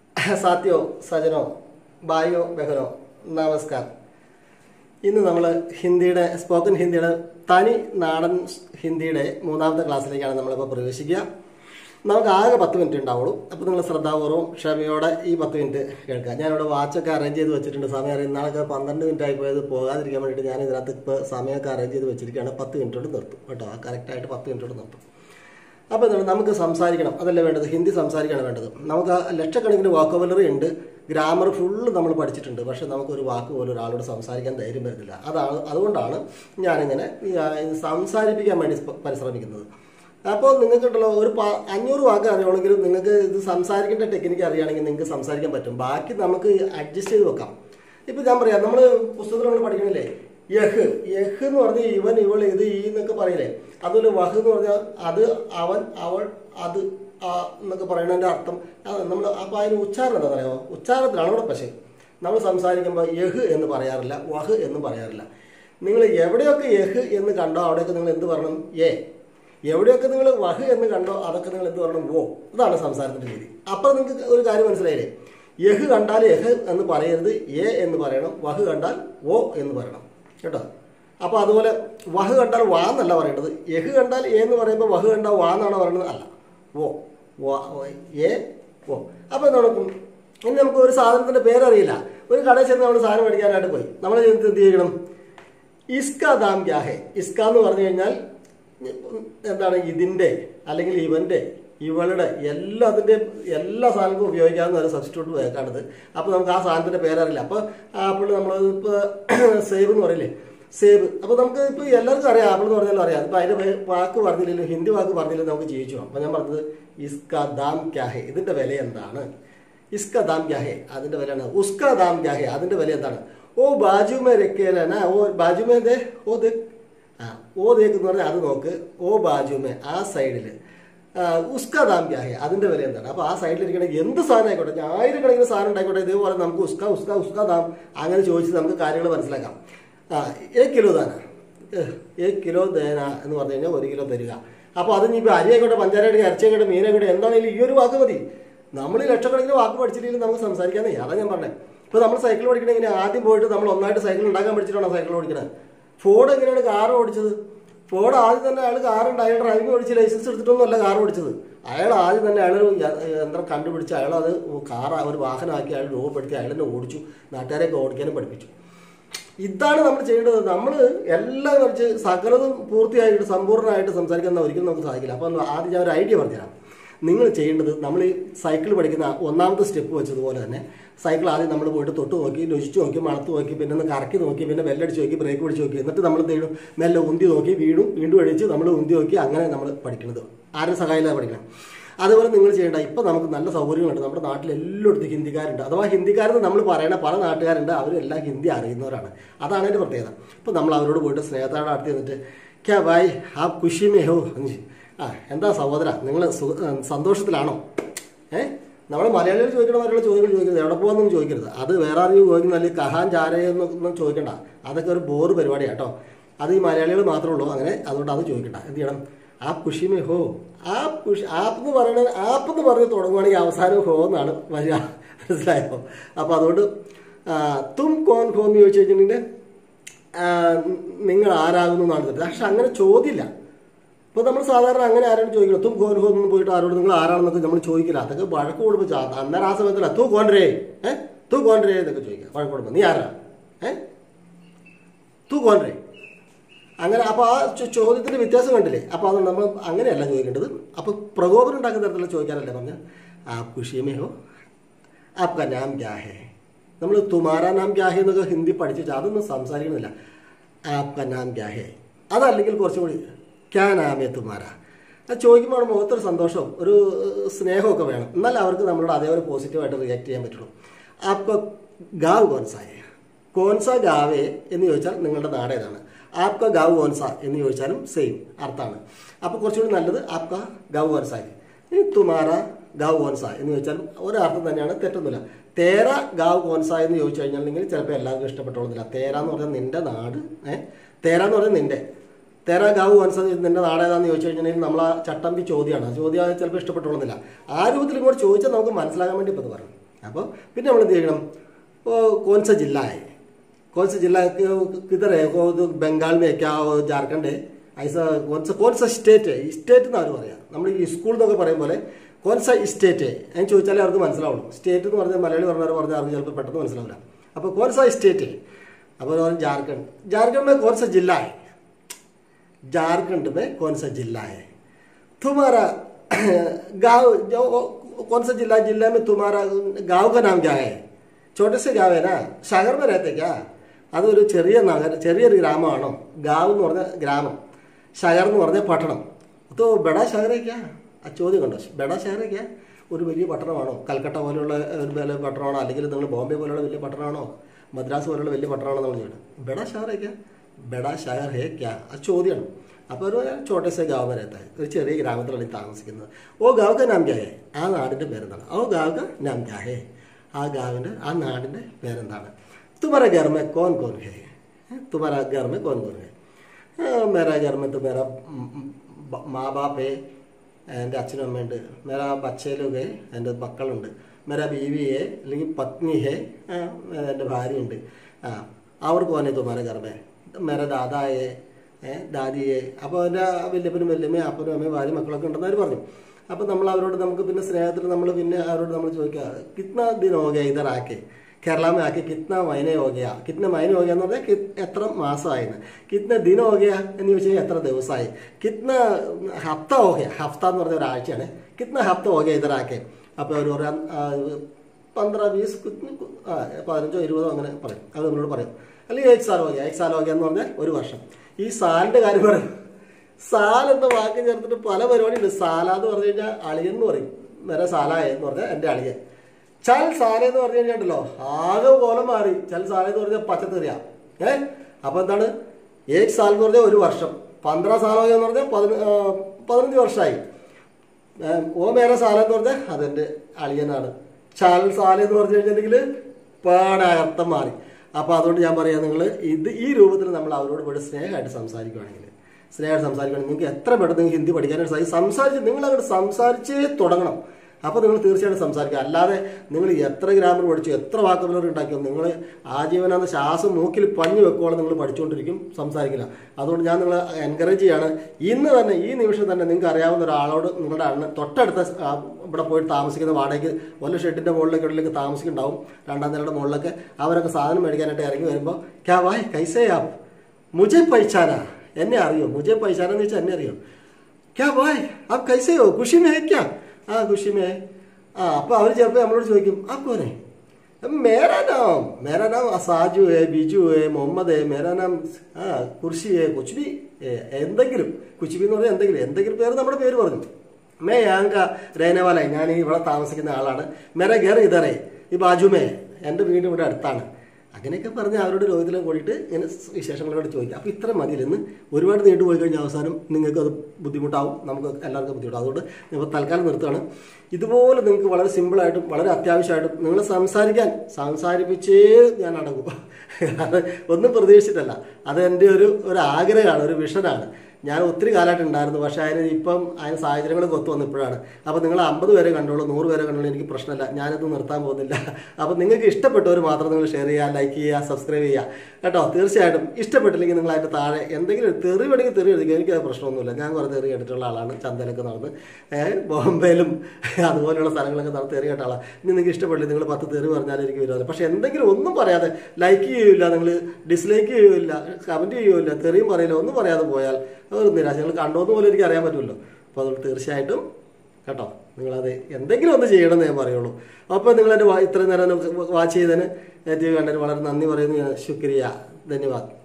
സാത്യോ സജനോ ബായോ ബഹനോ നമസ്കാരം ഇന്ന് നമ്മൾ ഹിന്ദിയുടെ സ്പോക്കൺ ഹിന്ദിയുടെ തനി നാടൻ ഹിന്ദിയുടെ മൂന്നാമത്തെ ക്ലാസ്സിലേക്കാണ് നമ്മളിപ്പോൾ പ്രവേശിക്കുക നമുക്ക് ആകെ പത്ത് മിനിറ്റ് ഉണ്ടാവുള്ളൂ അപ്പോൾ നിങ്ങൾ ശ്രദ്ധാപൂർവ്വം ക്ഷമയോടെ ഈ പത്ത് മിനിറ്റ് കേൾക്കുക ഞാനിവിടെ വാച്ചൊക്കെ അറേഞ്ച് ചെയ്ത് വെച്ചിട്ടുണ്ട് സമയം അറിയാം ഇന്നാളൊക്കെ പന്ത്രണ്ട് മിനിറ്റ് ആയി പോയത് പോകാതിരിക്കാൻ വേണ്ടിയിട്ട് ഞാൻ ഇതിനകത്ത് ഇപ്പോൾ സമയമൊക്കെ അറേഞ്ച് ചെയ്ത് വെച്ചിരിക്കുകയാണ് പത്ത് മിനിറ്റോട് നിർത്തും കേട്ടോ കറക്റ്റായിട്ട് പത്ത് മിനിറ്റോട് നിർത്തും അപ്പോൾ എന്താണ് നമുക്ക് സംസാരിക്കണം അതല്ലേ വേണ്ടത് ഹിന്ദി സംസാരിക്കുകയാണ് വേണ്ടത് നമുക്ക് ആ ലക്ഷക്കണക്കിന് വാക്കബുലറി ഉണ്ട് ഗ്രാമർ ഫുള്ള് നമ്മൾ പഠിച്ചിട്ടുണ്ട് പക്ഷെ നമുക്കൊരു വാക്ക് പോലും ഒരാളോട് സംസാരിക്കാൻ ധൈര്യം വരുന്നില്ല അതാണ് അതുകൊണ്ടാണ് ഞാനിങ്ങനെ ഈ, ആ, ഇത് സംസാരിപ്പിക്കാൻ വേണ്ടി പ- പരിശ്രമിക്കുന്നത് അപ്പോൾ നിങ്ങൾക്കുണ്ടല്ലോ ഒരു പ അഞ്ഞൂറ് വാക്ക് അറിയണമെങ്കിലും നിങ്ങൾക്ക് ഇത് സംസാരിക്കേണ്ട ടെക്നിക്ക് അറിയുകയാണെങ്കിൽ നിങ്ങൾക്ക് സംസാരിക്കാൻ പറ്റും ബാക്കി നമുക്ക് അഡ്ജസ്റ്റ് ചെയ്ത് വെക്കാം ഇപ്പം ഞാൻ പറയാം നമ്മൾ പുസ്തകത്തിൽ നമ്മൾ പഠിക്കണില്ലേ യഹ് യഹ് എന്ന് പറഞ്ഞാൽ ഇവൻ ഇവൾ ഇത് ഈ എന്നൊക്കെ പറയില്ലേ അതുപോലെ വഹ് എന്ന് പറഞ്ഞാൽ അത് അവൻ അവൾ അത് ആ എന്നൊക്കെ പറയുന്നതിൻ്റെ അർത്ഥം നമ്മൾ അപ്പോൾ അതിന് ഉച്ചാരണം എന്താ പറയുക ഉച്ചാരണത്തിലാണ് ഇവിടെ പക്ഷേ നമ്മൾ സംസാരിക്കുമ്പോൾ യഹ് എന്ന് പറയാറില്ല വഹ് എന്ന് പറയാറില്ല നിങ്ങൾ എവിടെയൊക്കെ യഹ് എന്ന് കണ്ടോ അവിടെയൊക്കെ നിങ്ങൾ എന്ത് പറയണം ഏ എവിടെയൊക്കെ നിങ്ങൾ വഹ് എന്ന് കണ്ടോ അതൊക്കെ നിങ്ങൾ എന്ത് പറയണം ഓ ഇതാണ് സംസാരത്തിൻ്റെ രീതി അപ്പോൾ നിങ്ങൾക്ക് ഒരു കാര്യം മനസ്സിലായില്ലേ യഹ് കണ്ടാൽ യഹ് എന്ന് പറയരുത് എ എന്ന് പറയണം വഹ് കണ്ടാൽ ഓ എന്ന് പറയണം കേട്ടോ അപ്പോൾ അതുപോലെ വഹ് കണ്ടാൽ വാ എന്നല്ല പറയേണ്ടത് യഹ് കണ്ടാൽ എ എന്ന് പറയുമ്പോൾ വഹ് കണ്ടാൽ വാ എന്നാണ് പറയുന്നത് അല്ല ഓ വാ ഓ, എ ഓ അപ്പോൾ എന്ത് നടക്കും ഇനി നമുക്ക് ഒരു സാധനത്തിൻ്റെ പേരറിയില്ല ഒരു കടയിൽ ചെന്ന് നമ്മൾ സാധനം മേടിക്കാനായിട്ട് പോയി നമ്മൾ എന്ത് എന്ത് ചെയ്യണം ഇസ്ക ദാം ക്യാ ഹെ ഇസ്ക എന്ന് പറഞ്ഞു കഴിഞ്ഞാൽ എന്താണ് ഇതിൻ്റെ അല്ലെങ്കിൽ ഇവൻ്റെ ഇവളുടെ എല്ലാ അതിൻ്റെ എല്ലാ സാധനങ്ങൾക്കും ഉപയോഗിക്കാവുന്ന ഒരു സബ്സ്റ്റിറ്റ്യൂട്ട് വേക്കാണത് അപ്പോൾ നമുക്ക് ആ സാധനത്തിൻ്റെ പേരറിയില്ല അപ്പോൾ ആപ്പിൾ നമ്മൾ ഇപ്പോൾ സേബ് എന്ന് പറയില്ലേ സേബ് അപ്പോൾ നമുക്ക് ഇപ്പോൾ എല്ലാവർക്കും അറിയാം ആപ്പിൾ എന്ന് പറഞ്ഞാലും അറിയാം ഇപ്പോൾ അതിൻ്റെ പേ- വാക്ക് പറഞ്ഞില്ലല്ലോ ഹിന്ദി വാക്ക് പറഞ്ഞില്ലല്ലോ നമുക്ക് ജീവിച്ചു അപ്പോൾ ഞാൻ പറഞ്ഞത് ഇസ്ക ദാം ക്യാഹെ ഇതിൻ്റെ വില എന്താണ് ഇസ്ക ദാം ക്യാഹെ അതിൻ്റെ വിലയാണ് ഉസ്ക ദാം ക്യാഹെ അതിൻ്റെ വില എന്താണ് ഓ ബാജുമേ രക്കേലന ഓ ബാജുമേ ദേ ഓ ദേ ആ ഓ ദേക്ക് എന്ന് പറഞ്ഞാൽ അത് നോക്ക് ഓ ബാജുമേ ആ സൈഡിൽ ഉസ്ക ദാം ക്യാഹെ അതിൻ്റെ വില എന്താണ് അപ്പോൾ ആ സൈഡിലിരിക്കണ എന്ത് സാധനം ആയിക്കോട്ടെ ഞാൻ ആയിരക്കണക്കിന് സാധനം ഉണ്ടായിക്കോട്ടെ ഇതേപോലെ നമുക്ക് ഉസ്ക ഉസ്ക ഉസ്ക ദാം അങ്ങനെ ചോദിച്ച് നമുക്ക് കാര്യങ്ങൾ മനസ്സിലാക്കാം ആ ഏ കിലോ ദാന ഏ കിലോ ദേന എന്ന് പറഞ്ഞു കഴിഞ്ഞാൽ ഒരു കിലോ തരിക അപ്പോൾ അത് ഇനിയിപ്പോൾ അരിയായിക്കോട്ടെ പഞ്ചാരയായിക്കോട്ടെ ഇറച്ചിയായിക്കോട്ടെ മീനായിക്കോട്ടെ എന്താണെങ്കിലും ഈ ഒരു വാക്ക് മതി നമ്മൾ ഈ ലക്ഷക്കണക്കിന് വാക്ക് പഠിച്ചില്ലെങ്കിൽ നമുക്ക് സംസാരിക്കാന്നേ അതാ ഞാൻ പറഞ്ഞത് ഇപ്പോൾ നമ്മൾ സൈക്കിൾ ഓടിക്കണമെങ്കിൽ ആദ്യം പോയിട്ട് നമ്മൾ ഒന്നായിട്ട് സൈക്കിൾ ഉണ്ടാക്കാൻ പഠിച്ചിട്ടാണോ സൈക്കിൾ ഓടിക്കണത് ഫോർഡ് എങ്ങനെയാണ് കാർ ഓടിച്ചത് ഫോർഡ് ആദ്യം തന്നെ അയാൾ കാറുണ്ട് അയാൾ ഡ്രൈവിംഗ് ഓടിച്ച് ലൈസൻസ് എടുത്തിട്ടൊന്നുമല്ല കാർ ഓടിച്ചത് അയാൾ ആദ്യം തന്നെ അയാൾ ഒരു യ- യന്ത്രം കണ്ടുപിടിച്ച് അയാൾ അത് കാർ ഒരു വാഹനമാക്കി അയാൾ രൂപപ്പെടുത്തി അയാൾ തന്നെ ഓടിച്ചു നാട്ടുകാരെയൊക്കെ ഓടിക്കാനും പഠിപ്പിച്ചു ഇതാണ് നമ്മൾ ചെയ്യേണ്ടത് നമ്മൾ എല്ലാം കുറച്ച് സകലതും പൂർത്തിയായിട്ട് സമ്പൂർണ്ണമായിട്ട് സംസാരിക്കാൻ ഒരിക്കലും നമുക്ക് സാധിക്കില്ല അപ്പം ആദ്യം ഞാൻ ഒരു ഐഡിയ പറഞ്ഞുതരാം നിങ്ങൾ ചെയ്യേണ്ടത് നമ്മൾ ഈ സൈക്കിൾ പഠിക്കുന്ന ഒന്നാമത്തെ സ്റ്റെപ്പ് വെച്ചതുപോലെ തന്നെ സൈക്കിൾ ആദ്യം നമ്മൾ പോയിട്ട് തൊട്ട് നോക്കി രുചിച്ച് നോക്കി മണത്ത് നോക്കി പിന്നെ ഒന്ന് കറക്കി നോക്കി പിന്നെ ബെല്ലടിച്ച് നോക്കി ബ്രേക്ക് പിടിച്ച് നോക്കി എന്നിട്ട് നമ്മൾ എന്ത് ചെയ്യണം മെല്ലെ ഉന്തി നോക്കി വീടും വീണ്ടും അടിച്ച് നമ്മൾ ഉന്തി നോക്കി അങ്ങനെ നമ്മൾ പഠിക്കുന്നത് ആരും സഹായമില്ലാതെ പഠിക്കണം അതുപോലെ നിങ്ങൾ ചെയ്യേണ്ട ഇപ്പം നമുക്ക് നല്ല സൗകര്യങ്ങളുണ്ട് നമ്മുടെ നാട്ടിൽ എല്ലായിടത്തും ഹിന്ദിക്കാരുണ്ട് അഥവാ ഹിന്ദിക്കാരെന്ന് നമ്മൾ പറയണ പല നാട്ടുകാരുണ്ട് അവരെല്ലാം ഹിന്ദി അറിയുന്നവരാണ് അതാണ് അതിൻ്റെ പ്രത്യേകത ഇപ്പം നമ്മൾ അവരോട് പോയിട്ട് സ്നേഹത്തോടെ അടുത്ത് നിന്നിട്ട് ക്യാ ബായ് ആ കുഷി മേ ഹോ എന്ന് ചോദിച്ചു. ആ എന്താ സഹോദര നിങ്ങൾ സന്തോഷത്തിലാണോ ഏ നമ്മൾ മലയാളികൾ ചോദിക്കണമാരുള്ള ചോദ്യങ്ങൾ ചോദിക്കരുത് എവിടെ പോകുന്നൊന്നും ചോദിക്കരുത് അത് വേറെ ആരെങ്കിലും ചോദിക്കുന്ന അല്ലെങ്കിൽ കഹാൻ ചാരയെന്നൊന്നും ചോദിക്കണ്ട അതൊക്കെ ഒരു ബോറ് പരിപാടിയാണ് കേട്ടോ അത് ഈ മലയാളികൾ മാത്രമേ ഉള്ളൂ അങ്ങനെ അതുകൊണ്ട് അത് ചോദിക്കണ്ട എന്ത് ചെയ്യണം ആ കുഷി മേ ഹോ ആ കുഷി ആപ്പ് എന്ന് പറയുന്നത് ആപ്പ് എന്ന് പറഞ്ഞ് തുടങ്ങുവാണെങ്കിൽ അവസാനം ഹോ എന്നാണ് വരിക മനസ്സിലായോ അപ്പോൾ അതുകൊണ്ട് ആ, തും കോൺ ഹോ എന്ന് ചോദിച്ചു കഴിഞ്ഞിട്ടുണ്ടെങ്കിൽ ആ, നിങ്ങൾ ആരാകുന്നു എന്നാണ് തെറ്റ് പക്ഷെ അങ്ങനെ ചോദ്യമില്ല ഇപ്പോൾ നമ്മൾ സാധാരണ അങ്ങനെ ആരോടും ചോദിക്കണം തും കോൻ ഹോ എന്ന് പോയിട്ട് ആരോട് നിങ്ങൾ ആരാണെന്നൊക്കെ നമ്മൾ ചോദിക്കില്ല അതൊക്കെ വഴക്ക് കൂടുമ്പോൾ ചാ- അന്നേരം ആ സമയത്തല്ല തൂ കോൺരേ ഏ തൂ കോൺരേ എന്നൊക്കെ ചോദിക്കുക വഴക്ക് കൂടുമ്പോൾ നീ ആരാ ഏ തൂ കോൺരേ അങ്ങനെ അപ്പോൾ ആ ചോ- ചോദ്യത്തിന്റെ വ്യത്യാസം കണ്ടില്ലേ അപ്പോൾ അതുകൊണ്ട് നമ്മൾ അങ്ങനെയല്ല ചോദിക്കേണ്ടത് അപ്പോൾ പ്രകോപനം ഉണ്ടാക്കുന്ന തരത്തിലുള്ള ചോദിക്കാനല്ലേ പറഞ്ഞ ആപ് ഖുഷിമേ ഹോ ആപ്കാ നാം ക്യാ ഹേ നമ്മൾ തുമാരാ നാം ക്യാ ഹേ എന്നൊക്കെ ഹിന്ദി പഠിച്ചു വെച്ചാൽ അതൊന്നും സംസാരിക്കണില്ല ആപ്കാ നാം ക്യാ ഹേ അതല്ലെങ്കിൽ കുറച്ചും കൂടി ക്യാ നാമേ തുമാരാ അത് ചോദിക്കുമ്പോൾ നമ്മുടെ മുഖത്തൊരു സന്തോഷവും ഒരു ഏഹ്, സ്നേഹമൊക്കെ വേണം എന്നാൽ അവർക്ക് നമ്മളോട് അതേപോലെ പോസിറ്റീവായിട്ട് റിയാക്ട് ചെയ്യാൻ പറ്റുള്ളൂ ആപ്ക ഗാവ് കോൺസായേ കോൺസ ഗാവേ എന്ന് ചോദിച്ചാൽ നിങ്ങളുടെ നാട് ഏതാണ് ആപ്ക ഗാവ് കോൺസ എന്ന് ചോദിച്ചാലും സെയിം അർത്ഥമാണ് അപ്പോൾ കുറച്ചുകൂടി നല്ലത് ആപ്ക ഗാവ് കോൺസായി ഈ തുമാര ഗാവ് കോൺസ എന്ന് ചോദിച്ചാൽ ഒരർത്ഥം തന്നെയാണ് തെറ്റൊന്നുമില്ല തേര ഗാവ് കോൺസ എന്ന് ചോദിച്ചു കഴിഞ്ഞിട്ടുണ്ടെങ്കിൽ ചിലപ്പോൾ എല്ലാവർക്കും ഇഷ്ടപ്പെട്ടോളുന്നില്ല തേര എന്ന് പറഞ്ഞാൽ നിന്റെ നാട് ഏഹ് തേര എന്ന് പറഞ്ഞാൽ നിന്റെ തേര ഗാവ് കോൺസ നിന്റെ നാട് ഏതാന്ന് ചോദിച്ചു കഴിഞ്ഞിട്ടുണ്ടെങ്കിൽ നമ്മൾ ആ ചട്ടമ്പി ചോദ്യമാണ് ആ ചോദ്യം ചിലപ്പോൾ ഇഷ്ടപ്പെട്ടോളുന്നില്ല ആ രൂപത്തിൽ ഇങ്ങോട്ട് ചോദിച്ചാൽ നമുക്ക് മനസ്സിലാകാൻ വേണ്ടി ഇപ്പോൾ ഇത് പറഞ്ഞു അപ്പോൾ പിന്നെ നമ്മൾ എന്ത് ചെയ്യണം ഓ കോൺസ ജില്ല है कौन सा जिला क- किधर है वो तो बंगाल में है क्या वो झारखंड है ऐसा कौन सा कौन सा സ്റ്റേറ്റ് है സ്റ്റേറ്റ് എന്നാണ് അവർ പറയാം നമ്മൾ ഈ സ്കൂൾ എന്നൊക്കെ പറയും പോലെ കോൺ സ സ്റ്റേറ്റ് എന്ന് ചോദിച്ചാലേ അവർക്ക് മനസ്സിലാവുള്ളൂ സ്റ്റേറ്റ് എന്ന് പറഞ്ഞാൽ മലയാളി പറഞ്ഞാൽ പറഞ്ഞാൽ അവർക്ക് ചിലപ്പോൾ പെട്ടെന്ന് മനസ്സിലാവില്ല അപ്പോൾ കോൺ സ സ്റ്റേറ്റ് അപ്പോൾ അവർ പറയും झारखंड झारखंड में कौन सा जिला है झारखंड में कौन सा जिला है तुम्हारा गांव जो कौन सा जिला जिला में तुम्हारा गांव का नाम क्या है छोटे से गाँव है ना सागर में रहते क्या അതൊരു ചെറിയ നഗര ചെറിയൊരു ഗ്രാമമാണോ ഗാവ് എന്ന് പറഞ്ഞ ഗ്രാമം ഷഹർ എന്ന് പറഞ്ഞ പട്ടണം അതോ ബഡാ ഷഹറേക്കാ ആ ചോദ്യം കണ്ടോ ബഡാ ഷഹറേക്കാ ഒരു വലിയ പട്ടണമാണോ കൽക്കട്ട പോലെയുള്ള ഒരു വലിയ പട്ടണമാണോ അല്ലെങ്കിൽ നിങ്ങൾ ബോംബെ പോലെയുള്ള വലിയ പട്ടണമാണോ മദ്രാസ് പോലെയുള്ള വലിയ പട്ടണമാണോ നമ്മൾ ചോദിക്കണം ബഡാ ഷഹറേക്കാ ബഡാ ഷഹർ ഹേ ക്യാ ആ ചോദ്യമാണ് അപ്പോൾ ഒരു ചോട്ടെ സെ ഗാവ് വരത്ത ഒരു ചെറിയ ഗ്രാമത്തിലാണ് ഈ താമസിക്കുന്നത് ഓ ഗാവ് ക നാം ക്യാ ഹേ ആ നാടിൻ്റെ പേരെന്താണ് ഓ ഗാവ് ക നാം ക്യാ ഹേ ആ ഗാവിൻ്റെ ആ നാടിൻ്റെ പേരെന്താണ് तुम्हारे घर में कौन कौन है तुम्हारा घर में कौन कौन है हाँ, मेरा घर में तो मेरा ब- മാ ബാപ്പ് है എൻ്റെ അച്ഛനും അമ്മയുണ്ട് മേരാ ബച്ചേ ലോഗ് है എൻ്റെ മക്കളുണ്ട് മേരാ ബീവി है അല്ലെങ്കിൽ പത്നി है ആ, എൻ്റെ ഭാര്യയുണ്ട് ആ അവർ കോനെ തുമാരെ കർമ്മേ മേരെ ദാദായെ ദാദിയെ അപ്പോൾ എൻ്റെ വല്യപ്പനും വല്യമ്മയും അപ്പനും അമ്മയും ഭാര്യ മക്കളൊക്കെ ഉണ്ടെന്ന് അവർ പറഞ്ഞു അപ്പോൾ നമ്മൾ അവരോട് നമുക്ക് പിന്നെ സ്നേഹത്തിൽ നമ്മൾ പിന്നെ അവരോട് നമ്മൾ ചോദിക്കുക കിത്ന ദിൻ ഹോ ഗയ ഇതർ ആക്കെ കേരള में आके कितना महीने हो गया कितने महीने हो गया എന്ന് പറഞ്ഞാൽ കി- എത്ര മാസമായിന്ന് കിतना दिन हो गया എന്ന് ചോദിച്ചാൽ എത്ര ദിവസമായി കിतना ഹഫ്ത हो गया ഹഫ്ത എന്ന് പറഞ്ഞ ഒരാഴ്ചയാണ് കിतना ഹഫ്ത हो गया ഇതർ ആക്കെ അപ്പോൾ അവർ പറയാം ആ, പന്ത്രണ്ട് ബീസ് കുത്തിന് കു- ആ പതിനഞ്ചോ ഇരുപതോ അങ്ങനെ പറയും അത് നമ്മളോട് പറയും അല്ലെങ്കിൽ ഏക് സാൽ ഹോഗിയ ഏക് സാൽ ഹോഗിയ എന്ന് പറഞ്ഞാൽ ഒരു വർഷം ഈ സാലിന്റെ കാര്യം പറയും സാൽ എന്ന വാക്ക് ചേർത്തിട്ട് പല പരിപാടിയുണ്ട് സാല എന്ന് പറഞ്ഞു കഴിഞ്ഞാൽ അളിയൻ എന്ന് പറയും വരെ സാലായ എന്ന് പറഞ്ഞാൽ എൻ്റെ അളിയൻ ചൽ സാല എന്ന് പറഞ്ഞു കഴിഞ്ഞാണ്ടല്ലോ ആകെ കോലം മാറി ചൽ സാല എന്ന് പറഞ്ഞാൽ പച്ചത്തെറിയ ഏ അപ്പൊ എന്താണ് ഏക് സാൽ എന്ന് പറഞ്ഞാൽ ഒരു വർഷം പന്ത്രണ്ട് സാലോ എന്ന് പറഞ്ഞാൽ പതിന- ആ, പതിനഞ്ച് വർഷമായി ഏഹ് ഓ മേരെ സാല എന്ന് പറഞ്ഞാൽ അതെന്റെ അളിയനാണ് ചാൽ സാല എന്ന് പറഞ്ഞു കഴിഞ്ഞിട്ടുണ്ടെങ്കിൽ പാടെ അർത്ഥം മാറി അപ്പൊ അതുകൊണ്ട് ഞാൻ പറയാം നിങ്ങൾ ഇത് ഈ രൂപത്തിൽ നമ്മൾ അവരോട് പോയിട്ട് സ്നേഹമായിട്ട് സംസാരിക്കുകയാണെങ്കിൽ സ്നേഹമായിട്ട് സംസാരിക്കുകയാണെങ്കിൽ നിങ്ങൾക്ക് എത്ര പെട്ടെന്ന് നിങ്ങൾക്ക് ഹിന്ദി പഠിക്കാനായിട്ട് സാധിക്കും സംസാരിച്ച് നിങ്ങൾ അങ്ങോട്ട് സംസാരിച്ചേ തുടങ്ങണം അപ്പോൾ നിങ്ങൾ തീർച്ചയായിട്ടും സംസാരിക്കുക അല്ലാതെ നിങ്ങൾ എത്ര ഗ്രാമർ പഠിച്ചു എത്ര വാക്കുകൾ ഉണ്ടാക്കിയോ നിങ്ങൾ ആജീവനാന്ത ശ്വാസം മൂക്കിൽ പഞ്ഞു വെക്കോളം നിങ്ങൾ പഠിച്ചുകൊണ്ടിരിക്കും സംസാരിക്കില്ല അതുകൊണ്ട് ഞാൻ നിങ്ങളെ എൻകറേജ് ചെയ്യാണ് ഇന്ന് തന്നെ ഈ നിമിഷം തന്നെ നിങ്ങൾക്ക് അറിയാവുന്ന ഒരാളോട് നിങ്ങളുടെ അണ്ണൻ തൊട്ടടുത്ത ആ, ഇവിടെ പോയിട്ട് താമസിക്കുന്ന വാടകയ്ക്ക് വല്ല ഷെഡിൻ്റെ മുകളിലേക്ക് ഉള്ളിലേക്ക് താമസിക്കുന്നുണ്ടാവും രണ്ടാം നിലയുടെ മുകളിലൊക്കെ അവരൊക്കെ സാധനം മേടിക്കാനായിട്ട് ഇറങ്ങി വരുമ്പോൾ ക്യാ വായ് കൈസയാ മുജെ പൈച്ചാന എന്നെ അറിയോ മുജെ പൈച്ചാന എന്ന് വെച്ചാൽ എന്നെ അറിയോ ക്യാ ഭായ് ആപ് കൈസേ ഹോ ഖുഷി മേ ഹേ ക്യാ ആ ഖുഷി മേ ആ അപ്പൊ അവർ ചിലപ്പോൾ നമ്മളോട് ചോദിക്കും ആ കോനെ മേരാ നാം മേരാ നാം സാജു ഹേ ബിജു ഹേ മുഹമ്മദ് ഹേ മേരാ നാം ആ കുർഷി ഹേ കുച്ച് ബി ഏ, എന്തെങ്കിലും കുച്ച് ബി എന്ന് പറഞ്ഞാൽ എന്തെങ്കിലും എന്തെങ്കിലും പേര് നമ്മുടെ പേര് പറഞ്ഞു മേ യാങ്ക രേനവാല ഞാൻ ഈ ഇവിടെ താമസിക്കുന്ന ആളാണ് മേരെ ഗർ ഇതറേ ഈ ബാജുമേ എൻ്റെ വീട് ഇവിടെ അടുത്താണ് അങ്ങനെയൊക്കെ പറഞ്ഞ് അവരോട് രോഗത്തിലും കൂടിയിട്ട് ഇങ്ങനെ വിശേഷങ്ങളോട് ചോദിക്കുക അപ്പോൾ ഇത്ര മതിയില്ലെന്ന് ഒരുപാട് നീണ്ടു പോയി കഴിഞ്ഞാൽ അവസാനം നിങ്ങൾക്ക് അത് ബുദ്ധിമുട്ടാവും നമുക്ക് എല്ലാവർക്കും ബുദ്ധിമുട്ടാവും അതുകൊണ്ട് ഇപ്പോൾ തൽക്കാലം നിർത്തുകയാണ് ഇതുപോലെ നിങ്ങൾക്ക് വളരെ സിമ്പിളായിട്ടും വളരെ അത്യാവശ്യമായിട്ടും നിങ്ങൾ സംസാരിക്കാൻ സംസാരിപ്പിച്ചേ ഞാൻ അടങ്ങും അത് ഒന്നും പ്രതീക്ഷിച്ചിട്ടല്ല അത് എൻ്റെ ഒരു ഒരു ആഗ്രഹമാണ് ഒരു വിഷനാണ് ഞാൻ ഒത്തിരി കാലമായിട്ട് ഉണ്ടായിരുന്നു പക്ഷേ അതിന് ഇപ്പം അതിന് സാഹചര്യങ്ങൾ കൊത്തു വന്നപ്പോഴാണ് അപ്പോൾ നിങ്ങൾ അമ്പത് പേരെ കണ്ടോളൂ നൂറ് പേരെ കണ്ടോളൂ എനിക്ക് പ്രശ്നമില്ല ഞാനത് നിർത്താൻ പോകുന്നില്ല അപ്പോൾ നിങ്ങൾക്ക് ഇഷ്ടപ്പെട്ടവർ മാത്രം നിങ്ങൾ ഷെയർ ചെയ്യുക ലൈക്ക് ചെയ്യുക സബ്സ്ക്രൈബ് ചെയ്യുക കേട്ടോ തീർച്ചയായിട്ടും ഇഷ്ടപ്പെട്ടില്ലെങ്കിൽ നിങ്ങൾ അതിൻ്റെ താഴെ എന്തെങ്കിലും തെറി വേണമെങ്കിൽ തെറി എഴുതിക്കുക എനിക്ക് അത് പ്രശ്നമൊന്നുമില്ല ഞാൻ കുറേ തെറി കേട്ടിട്ടുള്ള ആളാണ് ചന്തയിലൊക്കെ നടന്ന് ഏഹ് ബോംബെയിലും അതുപോലെയുള്ള സ്ഥലങ്ങളൊക്കെ നടന്ന് തെറി കേട്ട ആളാണ് ഇനി നിങ്ങൾക്ക് ഇഷ്ടപ്പെട്ടില്ല നിങ്ങൾ പത്ത് തെറി പറഞ്ഞാലും എനിക്ക് വിരോധം പക്ഷേ എന്തെങ്കിലും ഒന്നും പറയാതെ ലൈക്ക് ചെയ്യൂല നിങ്ങൾ ഡിസ്ലൈക്ക് ചെയ്യൂല കമൻറ്റ് ചെയ്യൂല തെറിയും പറയില്ല ഒന്നും പറയാതെ പോയാൽ അതൊരു നിരാശ നിങ്ങൾ കണ്ടോന്ന് പോലും എനിക്ക് അറിയാൻ പറ്റുമല്ലോ അപ്പോൾ അതുകൊണ്ട് തീർച്ചയായിട്ടും കേട്ടോ നിങ്ങളത് എന്തെങ്കിലും ഒന്ന് ചെയ്യണമെന്ന് ഞാൻ പറയുള്ളൂ അപ്പോൾ നിങ്ങൾ എൻ്റെ ഇത്രയും നേരം വാച്ച് ചെയ്തതിന് ടി വി കണ്ടതിന് വളരെ നന്ദി പറയുന്നു ഞാൻ ശുക്രിയ ധന്യവാദ്